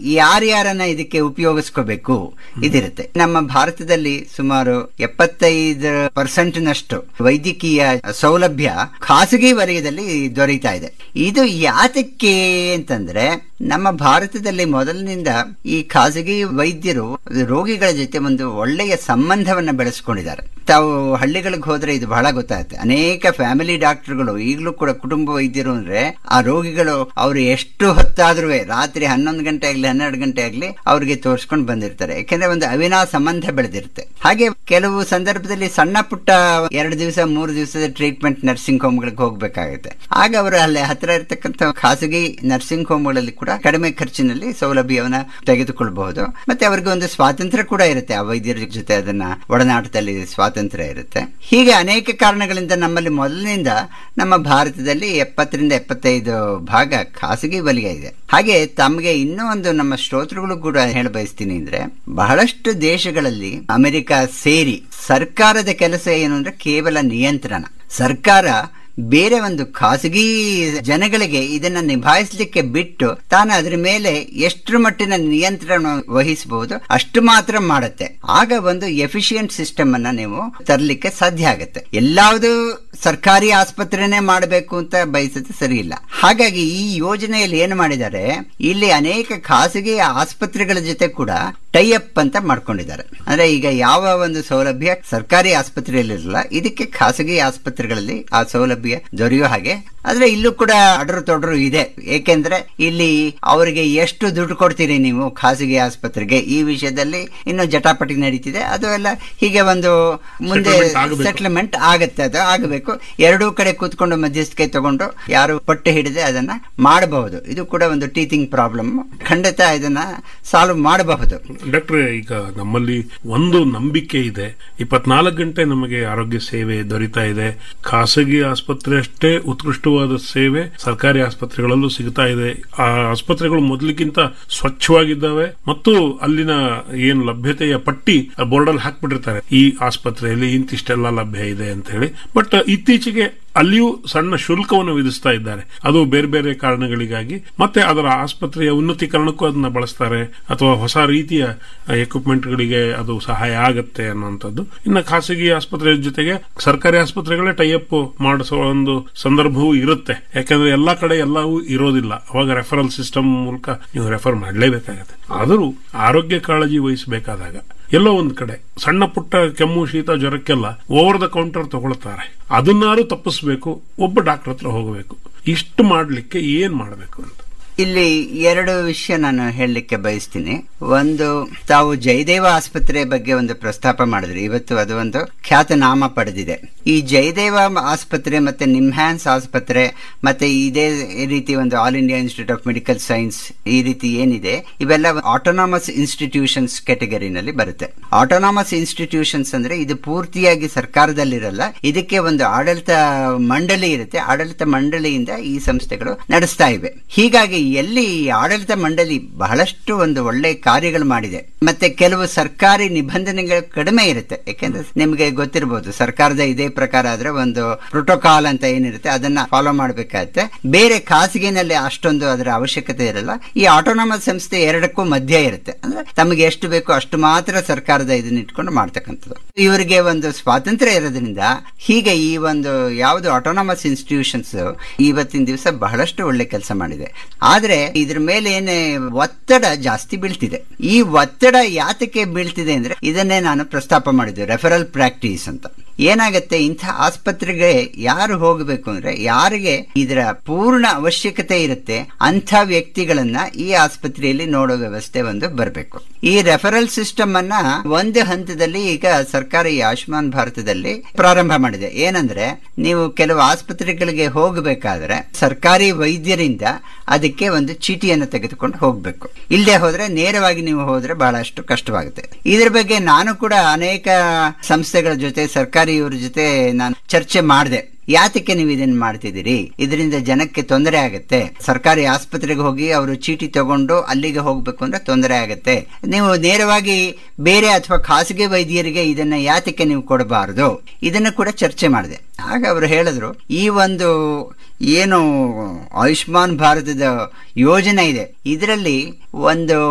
ಯಾರ್ಯಾರನ್ನ ಇದಕ್ಕೆ ಉಪಯೋಗಿಸ್ಕೋಬೇಕು ಇದಿರುತ್ತೆ ನಮ್ಮ ಭಾರತದಲ್ಲಿ ಸುಮಾರು ಎಪ್ಪತ್ತೈದು ಪರ್ಸೆಂಟ್ ನಷ್ಟು ವೈದ್ಯಕೀಯ ಸೌಲಭ್ಯ ಖಾಸಗಿ ವಲಯದಲ್ಲಿ ದೊರೆಯುತ್ತಾ ಇದೆ ಇದು ಯಾತಕ್ಕೆ ಅಂತಂದ್ರೆ ನಮ್ಮ ಭಾರತದಲ್ಲಿ ಮೊದಲಿನಿಂದ ಈ ಖಾಸಗಿ ವೈದ್ಯರು ರೋಗಿಗಳ ಜೊತೆ ಒಂದು ಒಳ್ಳೆಯ ಸಂಬಂಧವನ್ನ ಬೆಳೆಸ್ಕೊಂಡಿದ್ದಾರೆ ತಾವು ಹಳ್ಳಿಗಳಿಗೆ ಹೋದ್ರೆ ಇದು ಬಹಳ ಗೊತ್ತಾಗುತ್ತೆ ಅನೇಕ ಫ್ಯಾಮಿಲಿ ಡಾಕ್ಟರ್ಗಳು ಈಗಲೂ ಕೂಡ ಕುಟುಂಬ ವೈದ್ಯರು ಅಂದ್ರೆ ಆ ರೋಗಿಗಳು ಅವರು ಎಷ್ಟು ಹೊತ್ತಾದ್ರೂ ರಾತ್ರಿ ಹನ್ನೊಂದು ಗಂಟೆ ಆಗ್ಲಿ ಹನ್ನೆರಡು ಗಂಟೆ ಆಗ್ಲಿ ಅವ್ರಿಗೆ ತೋರಿಸ್ಕೊಂಡು ಬಂದಿರ್ತಾರೆ ಯಾಕೆಂದ್ರೆ ಒಂದು ಅವಿನಾ ಸಂಬಂಧ ಬೆಳೆದಿರುತ್ತೆ ಹಾಗೆ ಕೆಲವು ಸಂದರ್ಭದಲ್ಲಿ ಸಣ್ಣ ಪುಟ್ಟ ಎರಡು ದಿವಸ ಮೂರು ದಿವಸದ ಟ್ರೀಟ್ಮೆಂಟ್ ನರ್ಸಿಂಗ್ ಹೋಮ್ಗಳಿಗೆ ಹೋಗ್ಬೇಕಾಗುತ್ತೆ ಆಗ ಅವರು ಅಲ್ಲಿ ಹತ್ರ ಇರತಕ್ಕಂತ ಖಾಸಗಿ ನರ್ಸಿಂಗ್ ಹೋಮ್ಗಳಲ್ಲಿ ಕೂಡ ಕಡಿಮೆ ಖರ್ಚಿನಲ್ಲಿ ಸೌಲಭ್ಯವನ್ನ ತೆಗೆದುಕೊಳ್ಬಹುದು ಮತ್ತೆ ಅವರಿಗೆ ಒಂದು ಸ್ವಾತಂತ್ರ್ಯ ಕೂಡ ಇರುತ್ತೆ ಆ ವೈದ್ಯರ ಜೊತೆ ಅದನ್ನ ಒಡನಾಟದಲ್ಲಿ ಸ್ವಾತಂತ್ರ್ಯ ಇರುತ್ತೆ ಹೀಗೆ ಅನೇಕ ಕಾರಣಗಳಿಂದ ನಮ್ಮಲ್ಲಿ ಮೊದಲಿನಿಂದ ನಮ್ಮ ಭಾರತದಲ್ಲಿ ಎಪ್ಪತ್ತರಿಂದ ಎಪ್ಪತ್ತೈದು ಭಾಗ ಖಾಸಗಿ ವಲಯ ಇದೆ ಹಾಗೆ ತಮಗೆ ಇನ್ನೂ ಒಂದು ನಮ್ಮ ಶ್ರೋತೃಗಳು ಕೂಡ ಹೇಳ ಬಯಸ್ತೀನಿ ಅಂದ್ರೆ ಬಹಳಷ್ಟು ದೇಶಗಳಲ್ಲಿ ಅಮೆರಿಕ ಸೇರಿ ಸರ್ಕಾರದ ಕೆಲಸ ಏನು ಅಂದ್ರೆ ಕೇವಲ ನಿಯಂತ್ರಣ ಸರ್ಕಾರ ಬೇರೆ ಒಂದು ಖಾಸಗಿ ಜನಗಳಿಗೆ ಇದನ್ನ ನಿಭಾಯಿಸಲಿಕ್ಕೆ ಬಿಟ್ಟು ತಾನು ಅದರ ಮೇಲೆ ಎಷ್ಟರ ಮಟ್ಟಿನ ನಿಯಂತ್ರಣ ವಹಿಸಬಹುದು ಅಷ್ಟು ಮಾತ್ರ ಮಾಡುತ್ತೆ ಆಗ ಒಂದು ಎಫಿಷಿಯಂಟ್ ಸಿಸ್ಟಮ್ ಅನ್ನ ನೀವು ತರಲಿಕ್ಕೆ ಸಾಧ್ಯ ಆಗುತ್ತೆ ಎಲ್ಲಾವುದು ಸರ್ಕಾರಿ ಆಸ್ಪತ್ರೆನೇ ಮಾಡಬೇಕು ಅಂತ ಬಯಸುತ್ತೆ ಸರಿ ಇಲ್ಲ ಹಾಗಾಗಿ ಈ ಯೋಜನೆಯಲ್ಲಿ ಏನು ಮಾಡಿದ್ದಾರೆ ಇಲ್ಲಿ ಅನೇಕ ಖಾಸಗಿ ಆಸ್ಪತ್ರೆಗಳ ಜೊತೆ ಕೂಡ ಟೈ ಅಪ್ ಅಂತ ಮಾಡ್ಕೊಂಡಿದ್ದಾರೆ ಅಂದ್ರೆ ಈಗ ಯಾವ ಒಂದು ಸೌಲಭ್ಯ ಸರ್ಕಾರಿ ಆಸ್ಪತ್ರೆಯಲ್ಲಿ ಇರಲ್ಲ ಇದಕ್ಕೆ ಖಾಸಗಿ ಆಸ್ಪತ್ರೆಗಳಲ್ಲಿ ಆ ಸೌಲಭ್ಯ ದೊರೆಯೋ ಹಾಗೆ ಆದ್ರೆ ಇಲ್ಲೂ ಕೂಡ ಅಡರು ತೊಡರು ಇದೆ ಏಕೆಂದ್ರೆ ಇಲ್ಲಿ ಅವರಿಗೆ ಎಷ್ಟು ದುಡ್ಡು ಕೊಡ್ತೀರಿ ನೀವು ಖಾಸಗಿ ಆಸ್ಪತ್ರೆಗೆ ಈ ವಿಷಯದಲ್ಲಿ ಇನ್ನು ಜಟಾಪಟಿ ನಡೀತಿದೆ ಅದು ಎಲ್ಲ ಹೀಗೆ ಒಂದು ಮುಂದೆ Settlement ಆಗ್ಬೇಕು. ಸೆಟ್ಲ್ಮೆಂಟ್ ಆಗತ್ತೆ ಅದು ಆಗಬೇಕು ಎರಡೂ ಕಡೆ ಕೂತ್ಕೊಂಡು ಮಧ್ಯಸ್ಥಿಕೆ ತಗೊಂಡು ಯಾರು ಪಟ್ಟು ಹಿಡಿದೆ ಅದನ್ನ ಮಾಡಬಹುದು ಇದು ಕೂಡ ಒಂದು ಟೀಚಿಂಗ್ ಪ್ರಾಬ್ಲಮ್ ಖಂಡಿತ ಇದನ್ನ ಸಾಲ್ವ್ ಮಾಡಬಹುದು ಡಾಕ್ಟ್ರೆ ಈಗ ನಮ್ಮಲ್ಲಿ ಒಂದು ನಂಬಿಕೆ ಇದೆ ಇಪ್ಪತ್ನಾಲ್ಕು ಗಂಟೆ ನಮಗೆ ಆರೋಗ್ಯ ಸೇವೆ ದೊರೀತಾ ಇದೆ ಖಾಸಗಿ ಆಸ್ಪತ್ರೆ ಅಷ್ಟೇ ಉತ್ಕೃಷ್ಟವಾದ ಸೇವೆ ಸರ್ಕಾರಿ ಆಸ್ಪತ್ರೆಗಳಲ್ಲೂ ಸಿಗ್ತಾ ಇದೆ ಆ ಆಸ್ಪತ್ರೆಗಳು ಮೊದಲಿಗಿಂತ ಸ್ವಚ್ಛವಾಗಿದ್ದಾವೆ ಮತ್ತು ಅಲ್ಲಿನ ಏನು ಲಭ್ಯತೆಯ ಪಟ್ಟಿ ಬೋರ್ಡಲ್ಲಿ ಹಾಕ್ಬಿಟ್ಟಿರ್ತಾರೆ ಈ ಆಸ್ಪತ್ರೆಯಲ್ಲಿ ಇಂತಿಷ್ಟೆಲ್ಲ ಲಭ್ಯ ಇದೆ ಅಂತ ಹೇಳಿ ಬಟ್ ಇತ್ತೀಚೆಗೆ ಅಲ್ಲಿಯೂ ಸಣ್ಣ ಶುಲ್ಕವನ್ನು ವಿಧಿಸ್ತಾ ಇದ್ದಾರೆ ಅದು ಬೇರೆ ಬೇರೆ ಕಾರಣಗಳಿಗಾಗಿ ಮತ್ತೆ ಅದರ ಆಸ್ಪತ್ರೆಯ ಉನ್ನತೀಕರಣಕ್ಕೂ ಅದನ್ನ ಬಳಸ್ತಾರೆ ಅಥವಾ ಹೊಸ ರೀತಿಯ ಎಕ್ವಿಪ್ಮೆಂಟ್ಗಳಿಗೆ ಅದು ಸಹಾಯ ಆಗತ್ತೆ ಅನ್ನುವಂಥದ್ದು ಇನ್ನು ಖಾಸಗಿ ಆಸ್ಪತ್ರೆ ಜೊತೆಗೆ ಸರ್ಕಾರಿ ಆಸ್ಪತ್ರೆಗಳೇ ಟೈಅಪ್ ಮಾಡಿಸೋ ಒಂದು ಸಂದರ್ಭವೂ ಇರುತ್ತೆ ಯಾಕಂದ್ರೆ ಎಲ್ಲಾ ಕಡೆ ಎಲ್ಲವೂ ಇರೋದಿಲ್ಲ ಅವಾಗ ರೆಫರಲ್ ಸಿಸ್ಟಮ್ ಮೂಲಕ ನೀವು ರೆಫರ್ ಮಾಡಲೇಬೇಕಾಗತ್ತೆ ಆದರೂ ಆರೋಗ್ಯ ಕಾಳಜಿ ವಹಿಸಬೇಕಾದಾಗ ಎಲ್ಲೋ ಒಂದ್ ಕಡೆ ಸಣ್ಣ ಪುಟ್ಟ ಕೆಮ್ಮು ಶೀತ ಜ್ವರಕ್ಕೆಲ್ಲ ಓವರ್ ದ ಕೌಂಟರ್ ತಗೊಳ್ತಾರೆ ಅದನ್ನಾರು ತಪ್ಪಿಸ್ಬೇಕು ಒಬ್ಬ ಡಾಕ್ಟರ್ ಹತ್ರ ಹೋಗಬೇಕು ಇಷ್ಟು ಮಾಡ್ಲಿಕ್ಕೆ ಏನ್ ಮಾಡಬೇಕು ಅಂತ ಇಲ್ಲಿ ಎರಡು ವಿಷಯ ನಾನು ಹೇಳಲಿಕ್ಕೆ ಬಯಸ್ತೀನಿ ಒಂದು ತಾವು ಜಯದೇವ ಆಸ್ಪತ್ರೆ ಬಗ್ಗೆ ಒಂದು ಪ್ರಸ್ತಾಪ ಮಾಡಿದ್ರಿ ಇವತ್ತು ಅದು ಒಂದು ಖ್ಯಾತನಾಮ ಪಡೆದಿದೆ ಈ ಜಯದೇವ ಆಸ್ಪತ್ರೆ ಮತ್ತೆ ನಿಮ್ಹ್ಯಾನ್ಸ್ ಆಸ್ಪತ್ರೆ ಮತ್ತೆ ಇದೇ ರೀತಿ ಒಂದು all India institute of medical science ಈ ರೀತಿ ಏನಿದೆ ಇವೆಲ್ಲ ಆಟೋನಾಮಸ್ ಇನ್ಸ್ಟಿಟ್ಯೂಷನ್ಸ್ ಕ್ಯಾಟಗರಿನಲ್ಲಿ ಬರುತ್ತೆ ಆಟೋನಾಮಸ್ ಇನ್ಸ್ಟಿಟ್ಯೂಷನ್ಸ್ ಅಂದ್ರೆ ಇದು ಪೂರ್ತಿಯಾಗಿ ಸರ್ಕಾರದಲ್ಲಿರಲ್ಲ ಇದಕ್ಕೆ ಒಂದು ಆಡಳಿತ ಮಂಡಳಿ ಇರುತ್ತೆ ಆಡಳಿತ ಮಂಡಳಿಯಿಂದ ಈ ಸಂಸ್ಥೆಗಳು ನಡೆಸ್ತಾ ಇವೆ ಹೀಗಾಗಿ ಎಲ್ಲಿ ಈ ಆಡಳಿತ ಮಂಡಳಿ ಬಹಳಷ್ಟು ಒಂದು ಒಳ್ಳೆ ಕಾರ್ಯಗಳು ಮಾಡಿದೆ ಮತ್ತೆ ಕೆಲವು ಸರ್ಕಾರಿ ನಿಬಂಧನೆಗಳು ಕಡಿಮೆ ಇರುತ್ತೆ ಯಾಕೆಂದ್ರೆ ನಿಮಗೆ ಗೊತ್ತಿರಬಹುದು ಸರ್ಕಾರದ ಇದೇ ಪ್ರಕಾರ ಆದ್ರೆ ಒಂದು ಪ್ರೋಟೋಕಾಲ್ ಅಂತ ಏನಿರುತ್ತೆ ಅದನ್ನ ಫಾಲೋ ಮಾಡಬೇಕಾಗುತ್ತೆ ಬೇರೆ ಖಾಸಗಿನಲ್ಲಿ ಅಷ್ಟೊಂದು ಅದರ ಅವಶ್ಯಕತೆ ಇರಲ್ಲ ಈ ಆಟೋನಾಮಸ್ ಸಂಸ್ಥೆ ಎರಡಕ್ಕೂ ಮಧ್ಯ ಇರುತ್ತೆ ಅಂದ್ರೆ ತಮಗೆ ಎಷ್ಟು ಬೇಕೋ ಅಷ್ಟು ಮಾತ್ರ ಸರ್ಕಾರದ ಇದನ್ನ ಇಟ್ಕೊಂಡು ಮಾಡ್ತಕ್ಕಂಥದ್ದು ಇವರಿಗೆ ಒಂದು ಸ್ವಾತಂತ್ರ್ಯ ಇರೋದ್ರಿಂದ ಹೀಗೆ ಈ ಒಂದು ಯಾವುದು ಆಟೋನಾಮಸ್ ಇನ್ಸ್ಟಿಟ್ಯೂಷನ್ಸ್ ಇವತ್ತಿನ ದಿವಸ ಬಹಳಷ್ಟು ಒಳ್ಳೆ ಕೆಲಸ ಮಾಡಿದೆ ಆದ್ರೆ ಇದ್ರ ಮೇಲೆ ಏನೇ ಒತ್ತಡ ಜಾಸ್ತಿ ಬೀಳ್ತಿದೆ ಈ ಒತ್ತಡ ಯಾತಕ್ಕೆ ಬೀಳ್ತಿದೆ ಅಂದ್ರೆ ಇದನ್ನೇ ನಾನು ಪ್ರಸ್ತಾಪ ಮಾಡಿದ್ದೆ ರೆಫರಲ್ ಪ್ರಾಕ್ಟೀಸ್ ಅಂತ ಏನಾಗತ್ತೆ ಇಂಥ ಆಸ್ಪತ್ರೆಗೆ ಯಾರು ಹೋಗಬೇಕು ಅಂದ್ರೆ ಯಾರಿಗೆ ಇದರ ಪೂರ್ಣ ಅವಶ್ಯಕತೆ ಇರುತ್ತೆ ಅಂಥ ವ್ಯಕ್ತಿಗಳನ್ನ ಈ ಆಸ್ಪತ್ರೆಯಲ್ಲಿ ನೋಡೋ ವ್ಯವಸ್ಥೆ ಒಂದು ಬರಬೇಕು ಈ ರೆಫರಲ್ ಸಿಸ್ಟಮ್ ಅನ್ನ ಒಂದು ಹಂತದಲ್ಲಿ ಈಗ ಸರ್ಕಾರ ಈ ಆಯುಷ್ಮಾನ್ ಭಾರತದಲ್ಲಿ ಪ್ರಾರಂಭ ಮಾಡಿದೆ ಏನಂದ್ರೆ ನೀವು ಕೆಲವು ಆಸ್ಪತ್ರೆಗಳಿಗೆ ಹೋಗಬೇಕಾದ್ರೆ ಸರ್ಕಾರಿ ವೈದ್ಯರಿಂದ ಅದಕ್ಕೆ ಒಂದು ಚೀಟಿಯನ್ನು ತೆಗೆದುಕೊಂಡು ಹೋಗ್ಬೇಕು ಇಲ್ಲದೆ ಹೋದ್ರೆ ನೇರವಾಗಿ ನೀವು ಹೋದ್ರೆ ಬಹಳಷ್ಟು ಕಷ್ಟವಾಗುತ್ತೆ ಇದ್ರ ಬಗ್ಗೆ ನಾನು ಕೂಡ ಅನೇಕ ಸಂಸ್ಥೆಗಳ ಜೊತೆ ಸರ್ಕಾರಿ ಇವ್ರ ಜೊತೆ ನಾನು ಚರ್ಚೆ ಮಾಡಿದೆ ಯಾತಕ್ಕೆ ನೀವು ಇದನ್ನ ಮಾಡ್ತಿದ್ದೀರಿ ಇದರಿಂದ ಜನಕ್ಕೆ ತೊಂದರೆ ಆಗುತ್ತೆ ಸರ್ಕಾರಿ ಆಸ್ಪತ್ರೆಗೆ ಹೋಗಿ ಅವರು ಚೀಟಿ ತಗೊಂಡು ಅಲ್ಲಿಗೆ ಹೋಗ್ಬೇಕು ಅಂದ್ರೆ ತೊಂದರೆ ಆಗುತ್ತೆ ನೀವು ನೇರವಾಗಿ ಬೇರೆ ಅಥವಾ ಖಾಸಗಿ ವೈದ್ಯರಿಗೆ ಇದನ್ನ ಯಾತಕ್ಕೆ ನೀವು ಕೊಡಬಾರದು ಇದನ್ನ ಕೂಡ ಚರ್ಚೆ ಮಾಡಿದೆ ಆಗ ಅವರು ಹೇಳಿದ್ರು ಈ ಒಂದು ಏನು ಆಯುಷ್ಮಾನ್ ಭಾರತದ ಯೋಜನೆ ಇದೆ ಇದರಲ್ಲಿ ಒಂದು